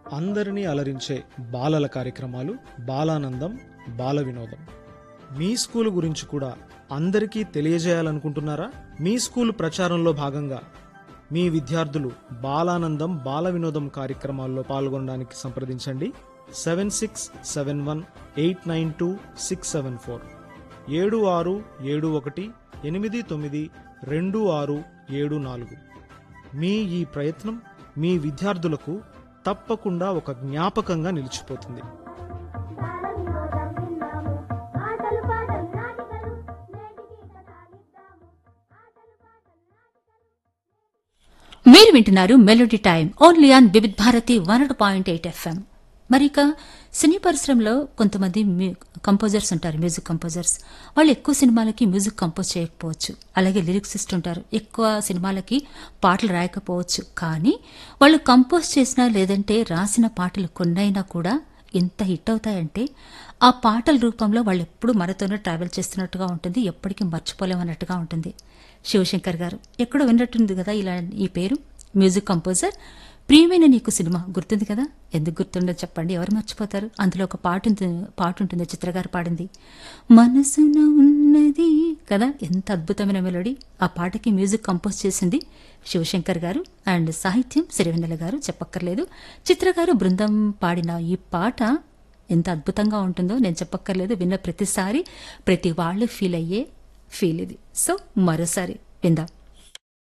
అందరినీ అలరించే బాలల కార్యక్రమాలు బాలానందం బాల వినోదం మీ స్కూల్ గురించి కూడా అందరికీ తెలియజేయాలనుకుంటున్నారా మీ స్కూల్ ప్రచారంలో భాగంగా మీ విద్యార్థులు బాలానందం బాల వినోదం కార్యక్రమాల్లో పాల్గొనడానికి సంప్రదించండి seven six seven one eight nine two six seven four ఏడు ఆరు ఏడు ఒకటి ఎనిమిది తొమ్మిది రెండు ఆరు ఏడు నాలుగు మీ ఈ ప్రయత్నం మీ విద్యార్థులకు తప్పకుండా ఒక జ్ఞాపకంగా నిలిచిపోతుంది బాలవినోదం విన్నాము ఆటలు పాటలు నాటికలు నేటికి కథాలిద్దాము ఆటలు పాటలు నాటికలు మీరు వింటున్నారు melody time only on Vividh Bharati one point eight FM మరి ఇక సినీ పరిశ్రమలో కొంతమంది మ్యూ- కంపోజర్స్ ఉంటారు మ్యూజిక్ కంపోజర్స్ వాళ్ళు ఎక్కువ సినిమాలకి మ్యూజిక్ కంపోజ్ చేయకపోవచ్చు అలాగే లిరిక్సిస్ట్ ఉంటారు ఎక్కువ సినిమాలకి పాటలు రాయకపోవచ్చు కానీ వాళ్ళు కంపోజ్ చేసిన లేదంటే రాసిన పాటలు కొన్నైనా కూడా ఎంత హిట్ అవుతాయంటే ఆ పాటల రూపంలో వాళ్ళు ఎప్పుడు మనతోనే ట్రావెల్ చేస్తున్నట్టుగా ఉంటుంది ఎప్పటికీ మర్చిపోలేమన్నట్టుగా ఉంటుంది శివశంకర్ గారు ఎక్కడో విన్నట్టుంది కదా ఇలా ఈ పేరు మ్యూజిక్ కంపోజర్ ప్రియమైన నీకు సినిమా గుర్తుంది కదా ఎందుకు గుర్తుండదు చెప్పండి ఎవరు మర్చిపోతారు అందులో ఒక పాట ఉంటుంది పాట ఉంటుంది చిత్రగారు పాడింది మనసున ఉన్నది కదా ఎంత అద్భుతమైన మెలోడీ ఆ పాటకి మ్యూజిక్ కంపోజ్ చేసింది శివశంకర్ గారు అండ్ సాహిత్యం సిరివెన్నెల గారు చెప్పక్కర్లేదు చిత్ర గారు బృందం పాడిన ఈ పాట ఎంత అద్భుతంగా ఉంటుందో నేను చెప్పక్కర్లేదు విన్న ప్రతిసారి ప్రతి వాళ్ళు ఫీల్ అయ్యే ఫీల్ ఇది సో మరోసారి విందాం